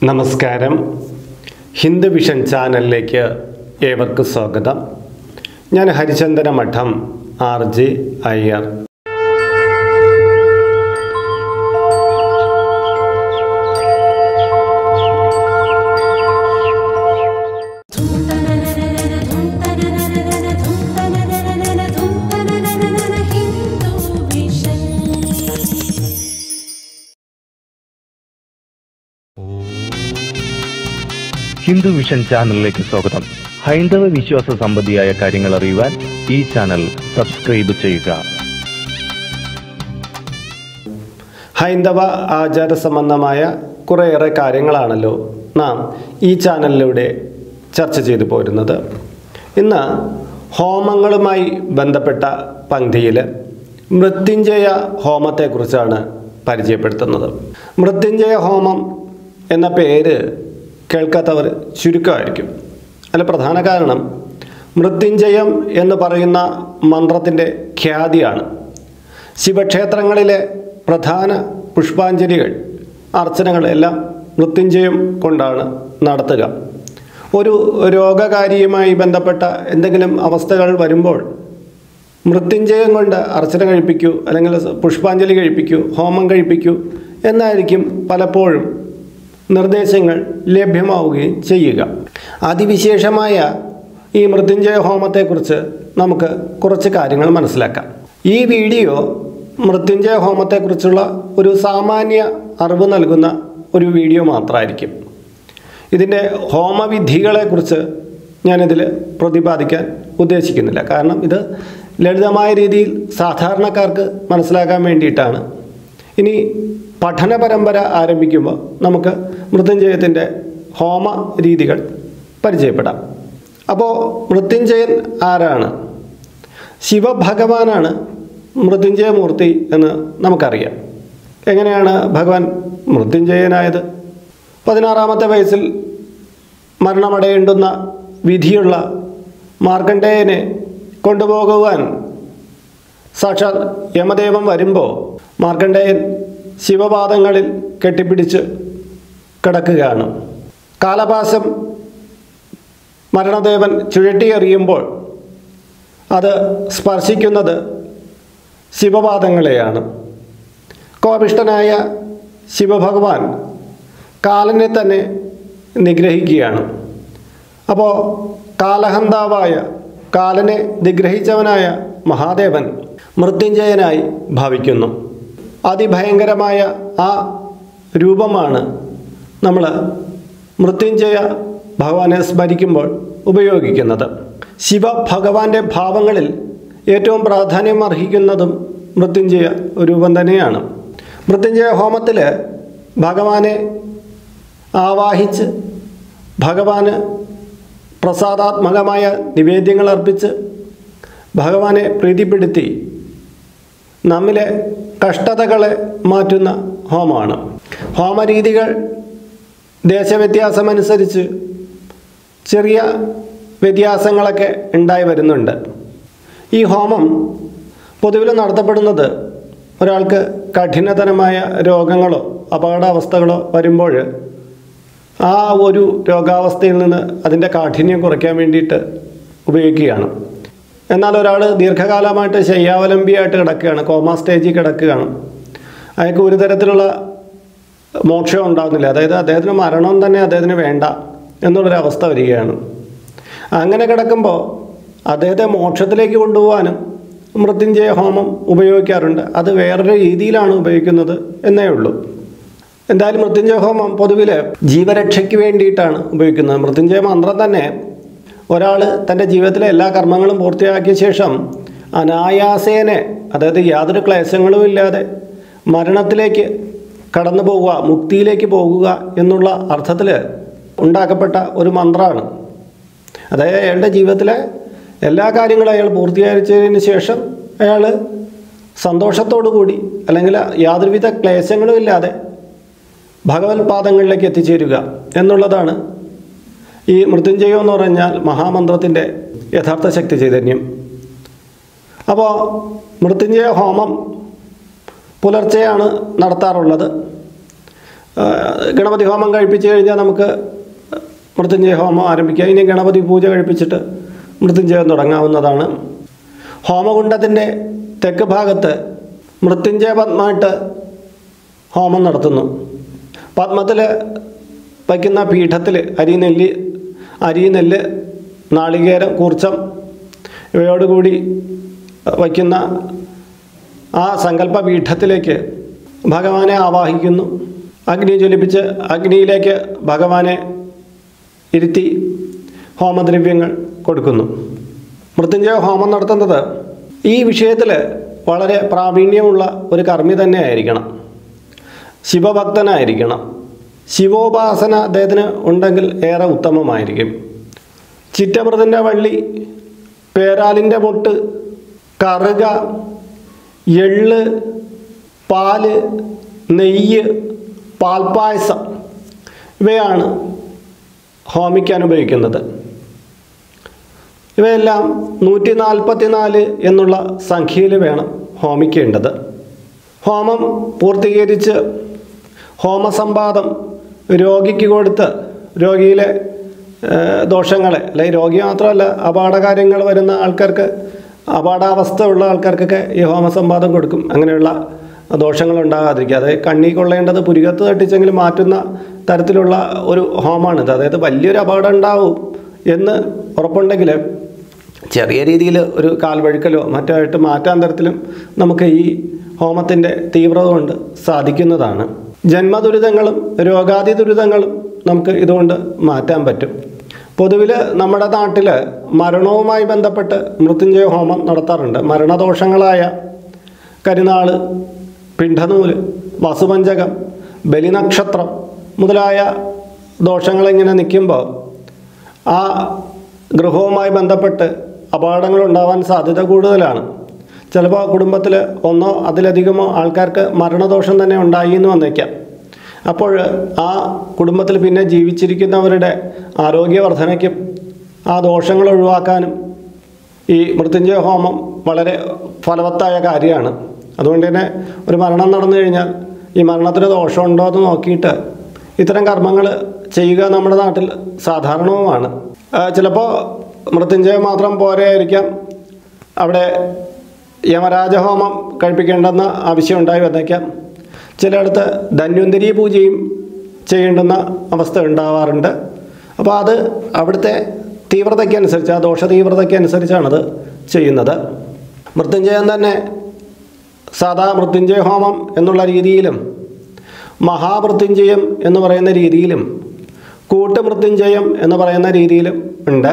നമസ്കാരം ഹിന്ദു വിഷൻ ചാനലിലേക്ക് ഏവർക്കും സ്വാഗതം ഞാൻ Harichandana Madom R J Iyer Hindu vision Hindu vision ചാനലിലേക്ക് സ്വാഗതം ഹൈന്ദവ വിശ്വാസ സംബന്ധിയായ കാര്യങ്ങൾ അറിയുവാൻ ഈ ചാനൽ സബ്സ്ക്രൈബ് ചെയ്യുക ഹൈന്ദവ ആചാര സംബന്ധമായ കുറേയേറെ കാര്യങ്ങളാണല്ലോ നാം ഈ ചാനലിലൂടെ ചർച്ച ചെയ്തു പോരുന്നത് ഇന്ന് ഹോമങ്ങളുമായി ബന്ധപ്പെട്ട പങ്ക്തിയിൽ മൃത്യുഞ്ജയ ഹോമത്തെക്കുറിച്ചാണ് പരിചയപ്പെടുത്തുന്നത് മൃത്യുഞ്ജയ ഹോമം എന്ന പേര് കേൾക്കാത്തവർ ചുരുക്കമായിരിക്കും അതിൽ പ്രധാന കാരണം മൃത്യുഞ്ജയം എന്ന് പറയുന്ന മന്ത്രത്തിൻ്റെ ഖ്യാതിയാണ് ശിവക്ഷേത്രങ്ങളിലെ പ്രധാന പുഷ്പാഞ്ജലികൾ അർച്ചനകൾ എല്ലാം മൃത്യുഞ്ജയം കൊണ്ടാണ് നടത്തുക ഒരു രോഗകാരിയുമായി ബന്ധപ്പെട്ട എന്തെങ്കിലും അവസ്ഥകൾ വരുമ്പോൾ മൃത്യുഞ്ജയം കൊണ്ട് അർച്ചന കഴിപ്പിക്കൂ അല്ലെങ്കിൽ പുഷ്പാഞ്ജലി കഴിപ്പിക്കൂ ഹോമം കഴിപ്പിക്കൂ എന്നായിരിക്കും പലപ്പോഴും നിർദ്ദേശങ്ങൾ ലഭ്യമാവുകയും ചെയ്യുക അതിവിശേഷമായ ഈ മൃത്യുഞ്ജയ ഹോമത്തെക്കുറിച്ച് നമുക്ക് കുറച്ച് കാര്യങ്ങൾ മനസ്സിലാക്കാം ഈ വീഡിയോ മൃത്യുഞ്ജയ ഹോമത്തെക്കുറിച്ചുള്ള ഒരു സാമാന്യ അറിവ് നൽകുന്ന ഒരു വീഡിയോ മാത്രമായിരിക്കും ഇതിൻ്റെ ഹോമവിധികളെക്കുറിച്ച് ഞാനിതിൽ പ്രതിപാദിക്കാൻ ഉദ്ദേശിക്കുന്നില്ല കാരണം ഇത് ലളിതമായ രീതിയിൽ സാധാരണക്കാർക്ക് മനസ്സിലാക്കാൻ വേണ്ടിയിട്ടാണ് ഇനി പഠന പരമ്പര ആരംഭിക്കുമ്പോൾ നമുക്ക് മൃത്യുഞ്ജയത്തിൻ്റെ ഹോമ രീതികൾ പരിചയപ്പെടാം അപ്പോൾ മൃത്യുഞ്ജയൻ ആരാണ് ശിവഭഗവാനാണ് മൃത്യുഞ്ജയമൂർത്തി എന്ന് നമുക്കറിയാം എങ്ങനെയാണ് ഭഗവാൻ മൃത്യുഞ്ജയനായത് പതിനാറാമത്തെ വയസ്സിൽ മരണമടയേണ്ടുന്ന വിധിയുള്ള മാർക്കണ്ഡേയനെ കൊണ്ടുപോകുവാൻ സാക്ഷാൽ യമദേവൻ വരുമ്പോൾ മാർക്കണ്ഡേയൻ ശിവപാദങ്ങളിൽ കെട്ടിപ്പിടിച്ച് കിടക്കുകയാണ് കാലപാശം മരണദേവൻ ചുഴറ്റിയെറിയുമ്പോൾ അത് സ്പർശിക്കുന്നത് ശിവപാദങ്ങളെയാണ് കോപിഷ്ടനായ ശിവഭഗവാൻ കാലനെ തന്നെ നിഗ്രഹിക്കുകയാണ് അപ്പോൾ കാലഹന്താവായ കാലനെ നിഗ്രഹിച്ചവനായ മഹാദേവൻ മൃത്യുഞ്ജയനായി ഭാവിക്കുന്നു അതിഭയങ്കരമായ ആ രൂപമാണ് നമ്മൾ മൃത്യുഞ്ജയ ഭഗവാനെ സ്മരിക്കുമ്പോൾ ഉപയോഗിക്കുന്നത് ശിവഭഗവാന്റെ ഭാവങ്ങളിൽ ഏറ്റവും പ്രാധാന്യം അർഹിക്കുന്നതും മൃത്യുഞ്ജയ രൂപം തന്നെയാണ് മൃത്യുഞ്ജയ ഹോമത്തിൽ ഭഗവാനെ ആവാഹിച്ച് ഭഗവാന് പ്രസാദാത്മകമായ നിവേദ്യങ്ങൾ അർപ്പിച്ച് ഭഗവാനെ പ്രീതിപ്പെടുത്തി നമ്മിലെ കഷ്ടതകളെ മാറ്റുന്ന ഹോമമാണ് ഹോമരീതികൾ ദേശവ്യത്യാസമനുസരിച്ച് ചെറിയ വ്യത്യാസങ്ങളൊക്കെ ഉണ്ടായി വരുന്നുണ്ട് ഈ ഹോമം പൊതുവിൽ നടത്തപ്പെടുന്നത് ഒരാൾക്ക് കഠിനതരമായ രോഗങ്ങളോ അപകടാവസ്ഥകളോ വരുമ്പോൾ ആ ഒരു രോഗാവസ്ഥയിൽ നിന്ന് അതിൻ്റെ കാഠിന്യം കുറയ്ക്കാൻ വേണ്ടിയിട്ട് ഉപയോഗിക്കുകയാണ് എന്നാൽ ഒരാൾ ദീർഘകാലമായിട്ട് ശയ്യാവലംബിയായിട്ട് കിടക്കുകയാണ് കോമ സ്റ്റേജിൽ കിടക്കുകയാണ് അയാൾക്ക് ഒരു തരത്തിലുള്ള മോക്ഷം ഉണ്ടാകുന്നില്ല അതായത് അദ്ദേഹത്തിന് മരണം തന്നെ അദ്ദേഹത്തിന് വേണ്ട എന്നുള്ളൊരവസ്ഥ വരികയാണ് അങ്ങനെ കിടക്കുമ്പോൾ അദ്ദേഹത്തെ മോക്ഷത്തിലേക്ക് കൊണ്ടുപോകാനും മൃത്യുഞ്ജയ ഹോമം ഉപയോഗിക്കാറുണ്ട് അത് വേറൊരു രീതിയിലാണ് ഉപയോഗിക്കുന്നത് എന്നേ ഉള്ളൂ എന്തായാലും മൃത്യുഞ്ജയ ഹോമം പൊതുവിൽ ജീവരക്ഷയ്ക്ക് വേണ്ടിയിട്ടാണ് ഉപയോഗിക്കുന്നത് മൃത്യുഞ്ജയ മന്ത്രം തന്നെ ഒരാൾ തൻ്റെ ജീവിതത്തിലെ എല്ലാ കർമ്മങ്ങളും പൂർത്തിയാക്കിയ ശേഷം അനായാസേനെ അതായത് യാതൊരു ക്ലേശങ്ങളും ഇല്ലാതെ മരണത്തിലേക്ക് കടന്നു പോകുക മുക്തിയിലേക്ക് പോകുക എന്നുള്ള അർത്ഥത്തിൽ ഉണ്ടാക്കപ്പെട്ട ഒരു മന്ത്രമാണ് അതായത് അയാളുടെ ജീവിതത്തിലെ എല്ലാ കാര്യങ്ങളും അയാൾ പൂർത്തീകരിച്ചതിന് ശേഷം അയാൾ സന്തോഷത്തോടു കൂടി അല്ലെങ്കിൽ യാതൊരുവിധ ക്ലേശങ്ങളും ഇല്ലാതെ ഭഗവത് പാദങ്ങളിലേക്ക് എത്തിച്ചേരുക എന്നുള്ളതാണ് ഈ മൃത്യുഞ്ജയം എന്ന് പറഞ്ഞാൽ മഹാമന്ത്രത്തിൻ്റെ യഥാർത്ഥ ശക്തി ചൈതന്യം അപ്പോൾ മൃത്യുഞ്ജയ ഹോമം പുലർച്ചെയാണ് നടത്താറുള്ളത് ആ, ഗണപതി ഹോമം കഴിപ്പിച്ച് കഴിഞ്ഞാൽ നമുക്ക് മൃത്യുഞ്ജയ ഹോമം ആരംഭിക്കാം ഇനി ഗണപതി പൂജ കഴിപ്പിച്ചിട്ട് മൃത്യുഞ്ജയം തുടങ്ങാവുന്നതാണ് ഹോമകുണ്ടത്തിൻ്റെ തെക്ക് ഭാഗത്ത് മൃത്യുഞ്ജയ പത്മമായിട്ട് ഹോമം നടത്തുന്നു പത്മത്തിൽ വയ്ക്കുന്ന പീഠത്തിൽ അരിനെല്ല് അരിനെല്ല് നാളികേരം കൂർച്ചം ഇവയോടുകൂടി വയ്ക്കുന്ന ആ സങ്കല്പ പീഠത്തിലേക്ക് ഭഗവാനെ ആവാഹിക്കുന്നു അഗ്നി ജ്വലിപ്പിച്ച് അഗ്നിയിലേക്ക് ഭഗവാനെ ഇരുത്തി ഹോമദ്രവ്യങ്ങൾ കൊടുക്കുന്നു മൃത്യുഞ്ജയ ഹോമം നടത്തുന്നത് ഈ വിഷയത്തിൽ വളരെ പ്രാവീണ്യമുള്ള ഒരു കർമ്മി തന്നെ ആയിരിക്കണം ശിവഭക്തനായിരിക്കണം ശിവോപാസന അദ്ദേഹത്തിന് ഉണ്ടെങ്കിൽ ഏറെ ഉത്തമമായിരിക്കും ചിറ്റമൃതിൻ്റെ വള്ളി പേരാലിൻ്റെ മുട്ട് കറുക എള്ള് പാല് നെയ്യ് പാൽപ്പായസം ഇവയാണ് ഹോമിക്കാൻ ഉപയോഗിക്കുന്നത് ഇവയെല്ലാം നൂറ്റി നാൽപ്പത്തി നാല് എന്നുള്ള സംഖ്യയിൽ വേണം ഹോമിക്കേണ്ടത് ഹോമം പൂർത്തീകരിച്ച് ഹോമസമ്പാദം രോഗിക്ക് കൊടുത്ത് രോഗിയിലെ ഏഹ്, ദോഷങ്ങളെ അല്ലെങ്കിൽ രോഗി മാത്രമല്ല അപാഠകാര്യങ്ങൾ വരുന്ന ആൾക്കാർക്ക് അപാഠാവസ്ഥ ഉള്ള ആൾക്കാർക്കൊക്കെ ഈ ഹോമസമ്പാദം കൊടുക്കും അങ്ങനെയുള്ള ദോഷങ്ങൾ ഉണ്ടാകാതിരിക്കുക അതായത് കണ്ണി കൊള്ളേണ്ടത് പുരികത്ത് തട്ടിച്ചെങ്കിലും മാറ്റുന്ന തരത്തിലുള്ള ഒരു ഹോമാണിത് അതായത് വലിയൊരു അപകടം ഉണ്ടാവും എന്ന് ഉറപ്പുണ്ടെങ്കിൽ ചെറിയ രീതിയിൽ ഒരു കാൽവഴുക്കലോ മറ്റോ ആയിട്ട് മാറ്റാൻ തരത്തിലും നമുക്ക് ഈ ഹോമത്തിൻ്റെ തീവ്രത കൊണ്ട് സാധിക്കുന്നതാണ് ജന്മദുരിതങ്ങളും രോഗാദി ദുരിതങ്ങളും നമുക്ക് ഇതുകൊണ്ട് മാറ്റാൻ പറ്റും പൊതുവിൽ നമ്മുടെ നാട്ടിൽ മരണവുമായി ബന്ധപ്പെട്ട് മൃത്യുഞ്ജയ ഹോമം നടത്താറുണ്ട് മരണദോഷങ്ങളായ കരിനാള് പിണ്ഡനൂല് വസുപഞ്ചകം ബലിനക്ഷത്രം മുതലായ ദോഷങ്ങളിങ്ങനെ നിൽക്കുമ്പോൾ ആ ഗൃഹവുമായി ബന്ധപ്പെട്ട് അപകടങ്ങൾ ഉണ്ടാവാൻ സാധ്യത കൂടുതലാണ് ചിലപ്പോൾ കുടുംബത്തിൽ ഒന്നോ അതിലധികമോ ആൾക്കാർക്ക് മരണദോഷം തന്നെ ഉണ്ടായി എന്ന് വന്നേക്കാം അപ്പോൾ ആ കുടുംബത്തിൽ പിന്നെ ജീവിച്ചിരിക്കുന്നവരുടെ ആരോഗ്യവർദ്ധനയ്ക്കും ആ ദോഷങ്ങൾ ഒഴിവാക്കാനും ഈ മൃത്യുഞ്ജയ ഹോമം വളരെ ഫലവത്തായ കാര്യമാണ് അതുകൊണ്ട് തന്നെ ഒരു മരണം നടന്നു കഴിഞ്ഞാൽ ഈ മരണത്തിന് ദോഷമുണ്ടോ എന്ന് നോക്കിയിട്ട് ഇത്തരം കർമ്മങ്ങൾ ചെയ്യുക നമ്മുടെ നാട്ടിൽ സാധാരണവുമാണ് ആ, ചിലപ്പോൾ മൃത്യുഞ്ജയം മാത്രം പോരെയായിരിക്കാം അവിടെ യമരാജഹോമം കഴിപ്പിക്കേണ്ടെന്ന ആവശ്യം ഉണ്ടായി വന്നേക്കാം ചിലയിടത്ത് ധന്വന്തരി പൂജയും ചെയ്യേണ്ടുന്ന അവസ്ഥ ഉണ്ടാവാറുണ്ട് അപ്പോൾ അത് അവിടുത്തെ തീവ്രതയ്ക്കനുസരിച്ച് ആ ദോഷ തീവ്രതയ്ക്കനുസരിച്ചാണത് ചെയ്യുന്നത് മൃത്യുഞ്ജയം തന്നെ സാധാ മൃത്യുഞ്ജയ ഹോമം എന്നുള്ള രീതിയിലും മഹാമൃത്യുഞ്ജയം എന്ന് പറയുന്ന രീതിയിലും കൂട്ടുമൃത്യുഞ്ജയം എന്ന് പറയുന്ന രീതിയിലും ഉണ്ട്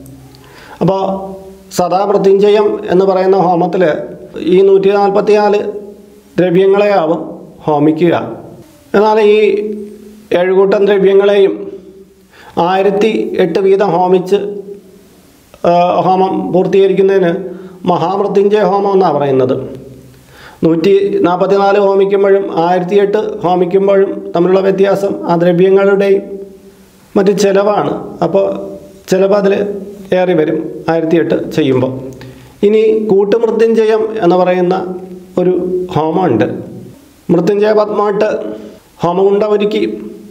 അപ്പോൾ സദാ മൃത്യുഞ്ജയം എന്ന് പറയുന്ന ഹോമത്തിൽ ഈ നൂറ്റി നാൽപ്പത്തി നാല് ദ്രവ്യങ്ങളെയാവും ഹോമിക്കുക എന്നാൽ ഈ ഏഴുകൂട്ടം ദ്രവ്യങ്ങളെയും ആയിരത്തി എട്ട് വീതം ഹോമിച്ച് ആ, ഹോമം പൂർത്തീകരിക്കുന്നതിന് മഹാമൃത്യുഞ്ജയ ഹോമം എന്നാണ് പറയുന്നത് നൂറ്റി നാൽപ്പത്തിനാല് ഹോമിക്കുമ്പോഴും ആയിരത്തി എട്ട് ഹോമിക്കുമ്പോഴും തമ്മിലുള്ള വ്യത്യാസം ആ ദ്രവ്യങ്ങളുടെയും മറ്റ് ചിലവാണ് അപ്പോൾ ചിലവ് അതിൽ ഏറി വരും ആയിരത്തി എട്ട് ചെയ്യുമ്പോൾ ഇനി കൂട്ടുമൃത്യുഞ്ജയം എന്ന് പറയുന്ന ഒരു ഹോമമുണ്ട് മൃത്യുഞ്ജയ പത്മാട്ട് ഹോമകുണ്ട ഒരുക്കി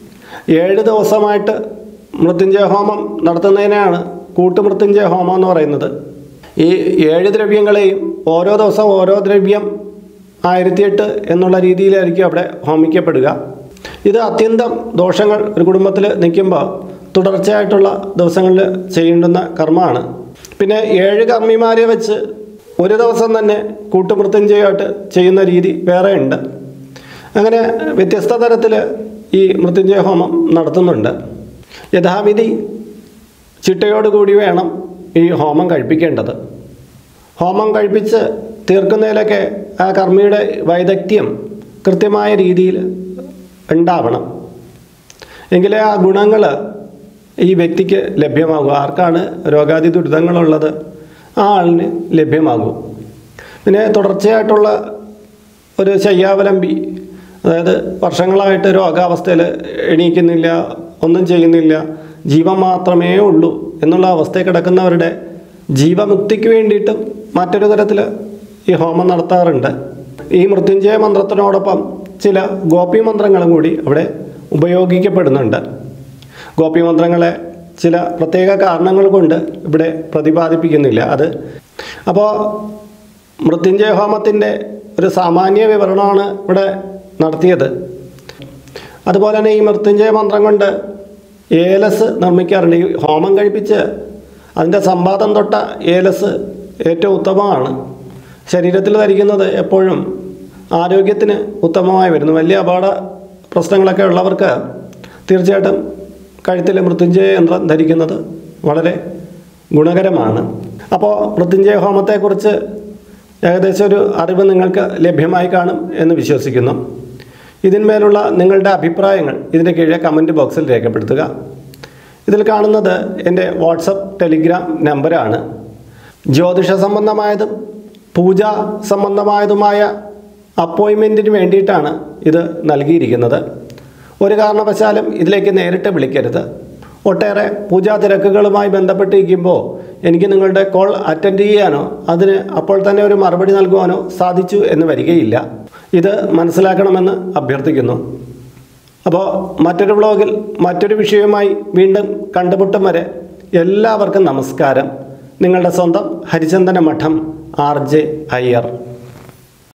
ഏഴ് ദിവസമായിട്ട് മൃത്യുഞ്ജയ ഹോമം നടത്തുന്നതിനെയാണ് കൂട്ടുമൃത്യുഞ്ജയ ഹോമം എന്ന് പറയുന്നത് ഈ ഏഴ് ദ്രവ്യങ്ങളെയും ഓരോ ദിവസം ഓരോ ദ്രവ്യം ആയിരത്തി എട്ട് എന്നുള്ള രീതിയിലായിരിക്കും അവിടെ ഹോമിക്കപ്പെടുക ഇത് അത്യന്തം ദോഷങ്ങൾ ഒരു കുടുംബത്തിൽ നിൽക്കുമ്പോൾ തുടർച്ചയായിട്ടുള്ള ദിവസങ്ങളിൽ ചെയ്യേണ്ടുന്ന കർമ്മമാണ് പിന്നെ ഏഴ് കർമ്മിമാരെ വെച്ച് ഒരു ദിവസം തന്നെ കൂട്ടുമൃത്യുഞ്ജയമായിട്ട് ചെയ്യുന്ന രീതി വേറെ ഉണ്ട് അങ്ങനെ വ്യത്യസ്ത തരത്തിൽ ഈ മൃത്യുഞ്ജയ ഹോമം നടത്തുന്നുണ്ട് യഥാവിധി ചിട്ടയോടുകൂടി വേണം ഈ ഹോമം കഴിപ്പിക്കേണ്ടത് ഹോമം കഴിപ്പിച്ച് തീർക്കുന്നതിലൊക്കെ ആ കർമ്മിയുടെ വൈദഗ്ധ്യം കൃത്യമായ രീതിയിൽ ഉണ്ടാവണം എങ്കിലേ ആ ഗുണങ്ങൾ ഈ വ്യക്തിക്ക് ലഭ്യമാകൂ ആർക്കാണ് രോഗാദി ദുരിതങ്ങളുള്ളത് ആ ആളിന് ലഭ്യമാകൂ പിന്നെ തുടർച്ചയായിട്ടുള്ള ഒരു ശയ്യാവലംബി അതായത് വർഷങ്ങളായിട്ട് രോഗാവസ്ഥയിൽ എണീക്കുന്നില്ല ഒന്നും ചെയ്യുന്നില്ല ജീവൻ മാത്രമേ ഉള്ളൂ എന്നുള്ള അവസ്ഥയിൽ കിടക്കുന്നവരുടെ ജീവമുക്തിക്ക് വേണ്ടിയിട്ടും മറ്റൊരു തരത്തിൽ ഈ ഹോമം നടത്താറുണ്ട് ഈ മൃത്യുഞ്ജയ മന്ത്രത്തിനോടൊപ്പം ചില ഗോപി മന്ത്രങ്ങളും കൂടി അവിടെ ഉപയോഗിക്കപ്പെടുന്നുണ്ട് ഗോപിമന്ത്രങ്ങളെ ചില പ്രത്യേക കാരണങ്ങൾ കൊണ്ട് ഇവിടെ പ്രതിപാദിപ്പിക്കുന്നില്ല അത് അപ്പോൾ മൃത്യുഞ്ജയ ഹോമത്തിൻ്റെ ഒരു സാമാന്യ വിവരണമാണ് ഇവിടെ നടത്തിയത് അതുപോലെ തന്നെ ഈ മൃത്യുഞ്ജയ മന്ത്രം കൊണ്ട് ഏലസ് നിർമ്മിക്കാറുണ്ട് ഈ ഹോമം കഴിപ്പിച്ച് അതിൻ്റെ സമ്പാദം തൊട്ട ഏലസ് ഏറ്റവും ഉത്തമമാണ് ശരീരത്തിൽ ധരിക്കുന്നത് എപ്പോഴും ആരോഗ്യത്തിന് ഉത്തമമായി വരുന്നു വലിയ അപകട പ്രശ്നങ്ങളൊക്കെ ഉള്ളവർക്ക് തീർച്ചയായിട്ടും കഴുത്തിൽ മൃത്യുഞ്ജയ യന്ത്രം ധരിക്കുന്നത് വളരെ ഗുണകരമാണ് അപ്പോൾ മൃത്യുഞ്ജയ ഹോമത്തെക്കുറിച്ച് ഏകദേശം ഒരു അറിവ് നിങ്ങൾക്ക് ലഭ്യമായി കാണും എന്ന് വിശ്വസിക്കുന്നു ഇതിന്മേലുള്ള നിങ്ങളുടെ അഭിപ്രായങ്ങൾ ഇതിൻ്റെ കീഴെ കമൻറ്റ് ബോക്സിൽ രേഖപ്പെടുത്തുക ഇതിൽ കാണുന്നത് എൻ്റെ വാട്സപ്പ് ടെലിഗ്രാം നമ്പറാണ് ജ്യോതിഷ സംബന്ധമായതും പൂജ സംബന്ധമായതുമായ അപ്പോയിൻമെൻറ്റിന് വേണ്ടിയിട്ടാണ് ഇത് നൽകിയിരിക്കുന്നത് ഒരു കാരണവശാലും ഇതിലേക്ക് നേരിട്ട് വിളിക്കരുത് ഒട്ടേറെ പൂജാ തിരക്കുകളുമായി ബന്ധപ്പെട്ടിരിക്കുമ്പോൾ എനിക്ക് നിങ്ങളുടെ കോൾ അറ്റൻഡ് ചെയ്യാനോ അതിന് അപ്പോൾ തന്നെ ഒരു മറുപടി നൽകുവാനോ സാധിച്ചു എന്ന് വരികയില്ല ഇത് മനസ്സിലാക്കണമെന്ന് അഭ്യർത്ഥിക്കുന്നു അപ്പോൾ മറ്റൊരു വ്ളോഗിൽ മറ്റൊരു വിഷയവുമായി വീണ്ടും കണ്ടുമുട്ടും വരെ എല്ലാവർക്കും നമസ്കാരം നിങ്ങളുടെ സ്വന്തം ഹരിചന്ദന മഠം ആർ ജെ അയ്യർ